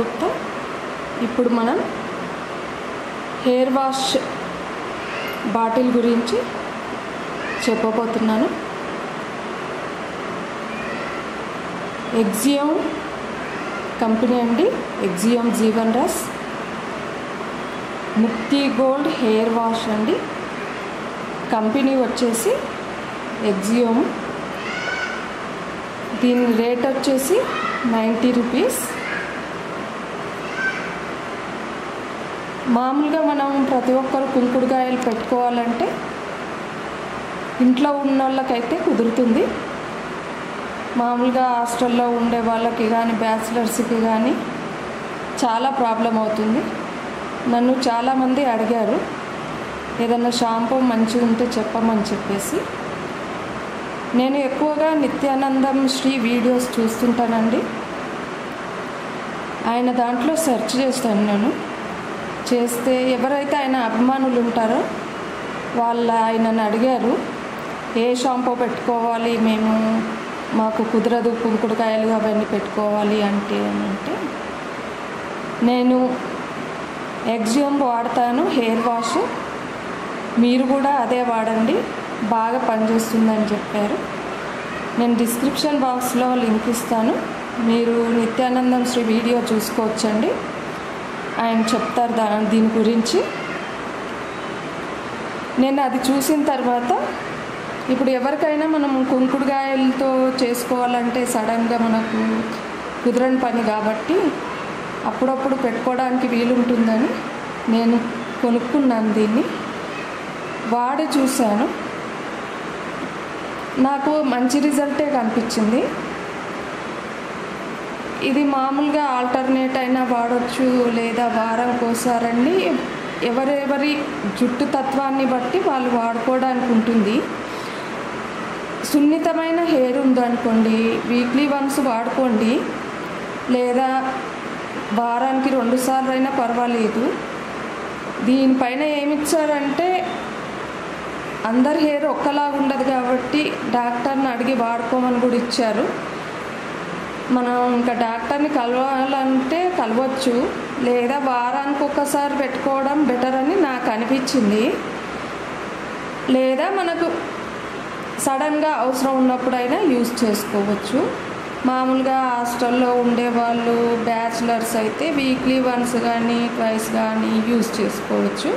చెప్తా ఇప్పుడు మనం హెయిర్ వాష్ బాటిల్ గురించి చెప్పబోతున్నాను ఎగ్జియం కంపెనీ అండి Axiom Jeevan Ras Mukti gold hair wash అండి కంపెనీ వచ్చేసి ఎగ్జియోమ్ దీని రేట్ వచ్చేసి నైంటీ రూపీస్ మామూలుగా మనం ప్రతి ఒక్కరు కుంకుడుకాయలు పెట్టుకోవాలంటే ఇంట్లో ఉన్న వాళ్ళకైతే కుదురుతుంది మామూలుగా హాస్టల్లో ఉండే వాళ్ళకి కానీ బ్యాచిలర్స్కి కానీ చాలా ప్రాబ్లం అవుతుంది నన్ను చాలామంది అడిగారు ఏదన్నా షాంపూ మంచిగా ఉంటే చెప్పమని చెప్పేసి నేను ఎక్కువగా నిత్యానందం శ్రీ వీడియోస్ చూస్తుంటానండి ఆయన దాంట్లో సెర్చ్ చేస్తాను నేను చేస్తే ఎవరైతే ఆయన అభిమానులు ఉంటారో వాళ్ళ ఆయనను అడిగారు ఏ షాంపూ పెట్టుకోవాలి మేము మాకు కుదరదు కుంకుడుకాయలు అవన్నీ పెట్టుకోవాలి అంటే అని అంటే నేను ఎగ్జియం వాడతాను హెయిర్ వాష్ మీరు కూడా అదే వాడండి బాగా పనిచేస్తుందని చెప్పారు నేను డిస్క్రిప్షన్ బాక్స్లో లింక్ ఇస్తాను మీరు నిత్యానందం శ్రీ వీడియో చూసుకోవచ్చండి ఆయన చెప్తారు దా దీని గురించి నేను అది చూసిన తర్వాత ఇప్పుడు ఎవరికైనా మనం కుంకుడుకాయలతో చేసుకోవాలంటే సడన్గా మనకు కుదరని పని కాబట్టి అప్పుడప్పుడు పెట్టుకోవడానికి వీలుంటుందని నేను కొనుక్కున్నాను దీన్ని వాడి చూశాను నాకు మంచి రిజల్టే కనిపించింది ఇది మామూలుగా ఆల్టర్నేట్ అయినా వాడచ్చు లేదా వారంకోసారండి ఎవరెవరి జుట్టు తత్వాన్ని బట్టి వాళ్ళు వాడుకోవడానికి ఉంటుంది సున్నితమైన హెయిర్ ఉందనుకోండి వీక్లీ వన్స్ వాడుకోండి లేదా వారానికి రెండు సార్లు అయినా పర్వాలేదు దీనిపైన ఏమి ఇచ్చారంటే అందరి హెయిర్ ఒక్కలాగా ఉండదు కాబట్టి డాక్టర్ని అడిగి వాడుకోమని కూడా ఇచ్చారు మనం ఇంకా డాక్టర్ని కలవాలంటే కలవచ్చు లేదా వారానికి ఒక్కసారి పెట్టుకోవడం బెటర్ అని నాకు అనిపించింది లేదా మనకు సడన్గా అవసరం ఉన్నప్పుడైనా యూజ్ చేసుకోవచ్చు మామూలుగా హాస్టల్లో ఉండేవాళ్ళు బ్యాచిలర్స్ అయితే వీక్లీ వన్స్ కానీ ట్వైస్ కానీ యూజ్ చేసుకోవచ్చు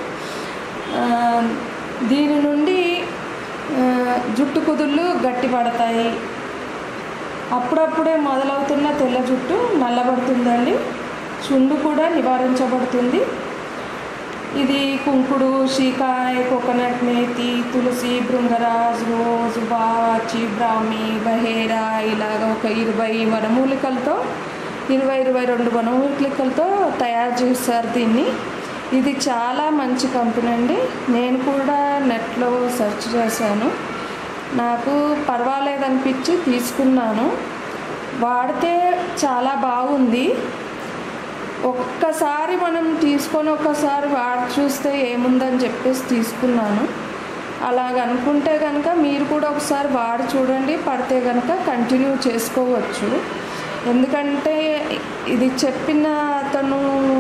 దీని నుండి జుట్టు కుదుళ్ళు గట్టిపడతాయి అప్పుడప్పుడే మొదలవుతున్న తెల్ల జుట్టు నల్లబడుతుందండి చుండు కూడా నివారించబడుతుంది ఇది కుంకుడు షీకాయ్ కోకోనట్ మేతి తులసి భృంగరాజ్ రోజ్ బాచి బ్రాహ్మి బహేరా ఇలాగ ఒక ఇరవై వనమూలికలతో ఇరవై ఇరవై రెండు వనమూలికలతో తయారు చేస్తారు దీన్ని ఇది చాలా మంచి కంపెనీ అండి నేను కూడా నెట్లో సెర్చ్ చేశాను నాకు పర్వాలేదనిపించి తీసుకున్నాను వాడితే చాలా బాగుంది ఒక్కసారి మనం తీసుకొని ఒక్కసారి వాడి చూస్తే ఏముందని చెప్పేసి తీసుకున్నాను అలాగ అనుకుంటే కనుక మీరు కూడా ఒకసారి వాడి చూడండి పడితే కనుక కంటిన్యూ చేసుకోవచ్చు ఎందుకంటే ఇది చెప్పిన అతను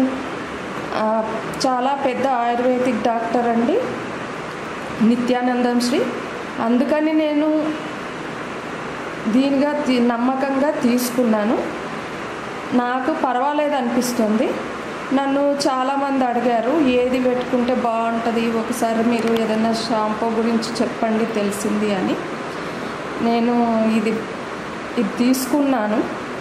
చాలా పెద్ద ఆయుర్వేదిక్ డాక్టర్ అండి నిత్యానందం శ్రీ అందుకని నేను దీనిగా నమ్మకంగా తీసుకున్నాను నాకు పర్వాలేదు అనిపిస్తుంది నన్ను చాలామంది అడిగారు ఏది పెట్టుకుంటే బాగుంటుంది ఒకసారి మీరు ఏదైనా షాంపూ గురించి చెప్పండి తెలిసింది అని నేను ఇది ఇది తీసుకున్నాను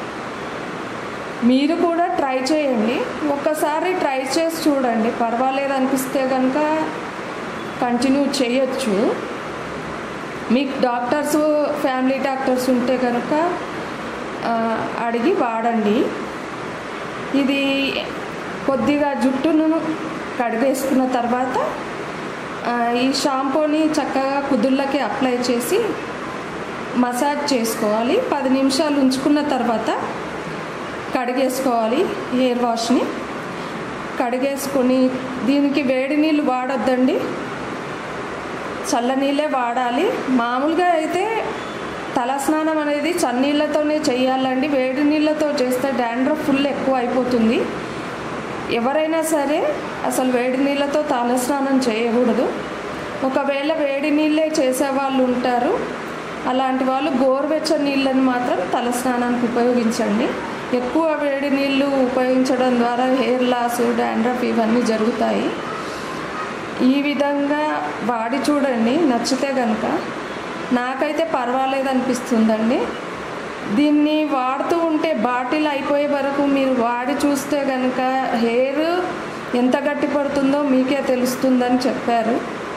మీరు కూడా ట్రై చేయండి ఒక్కసారి ట్రై చేసి చూడండి పర్వాలేదు అనిపిస్తే కనుక కంటిన్యూ చేయొచ్చు మీకు డాక్టర్స్ ఫ్యామిలీ డాక్టర్స్ ఉంటే కనుక అడిగి వాడండి ఇది కొద్దిగా జుట్టును కడిగేసుకున్న తర్వాత ఈ షాంపూని చక్కగా కుదుళ్ళకి అప్లై చేసి మసాజ్ చేసుకోవాలి పది నిమిషాలు ఉంచుకున్న తర్వాత కడిగేసుకోవాలి హెయిర్ వాష్ని కడిగేసుకొని దీనికి వేడి నీళ్ళు వాడొద్దండి చల్ల నీళ్ళే వాడాలి మామూలుగా అయితే తలస్నానం అనేది చన్నీళ్ళతోనే చేయాలండి వేడి నీళ్ళతో చేస్తే డాండ్రఫ్ ఫుల్ ఎక్కువ అయిపోతుంది ఎవరైనా సరే అసలు వేడి నీళ్ళతో తలస్నానం చేయకూడదు ఒకవేళ వేడి నీళ్ళే చేసే వాళ్ళు ఉంటారు అలాంటి వాళ్ళు గోరువెచ్చని నీళ్ళని మాత్రం తలస్నానానికి ఉపయోగించండి ఎక్కువ వేడి నీళ్ళు ఉపయోగించడం ద్వారా హెయిర్ లాస్ డాండ్రఫ్ ఇవన్నీ జరుగుతాయి ఈ విధంగా వాడి చూడండి నచ్చితే కనుక నాకైతే పర్వాలేదు అనిపిస్తుందండి దీన్ని వాడుతూ ఉంటే బాటిల్ అయిపోయే వరకు మీరు వాడి చూస్తే కనుక హెయిర్ ఎంత గట్టి పడుతుందో మీకే తెలుస్తుందని చెప్పారు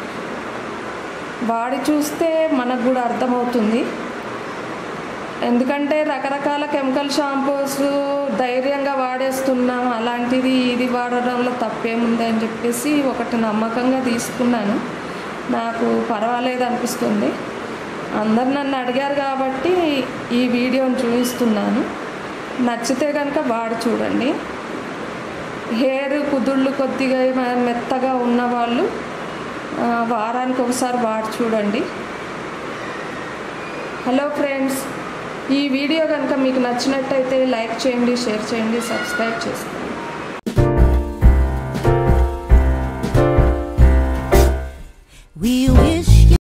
వాడి చూస్తే మనకు కూడా అర్థమవుతుంది ఎందుకంటే రకరకాల కెమికల్ షాంపూస్ ధైర్యంగా వాడేస్తున్నాం అలాంటిది ఇది వాడడంలో తప్పేముంది అని చెప్పేసి ఒకటి నమ్మకంగా తీసుకున్నాను నాకు పర్వాలేదు అనిపిస్తుంది అందరు నన్ను అడిగారు కాబట్టి ఈ వీడియోని చూపిస్తున్నాను నచ్చితే కనుక వాడి చూడండి హెయిర్ కుదుళ్ళు కొద్దిగా మ- మెత్తగా ఉన్న వాళ్ళు ఆ, వారానికి ఒకసారి వాడి చూడండి హలో ఫ్రెండ్స్ ఈ వీడియో కనుక మీకు నచ్చినట్టయితే లైక్ చేయండి షేర్ చేయండి సబ్స్క్రైబ్ చేసుకోండి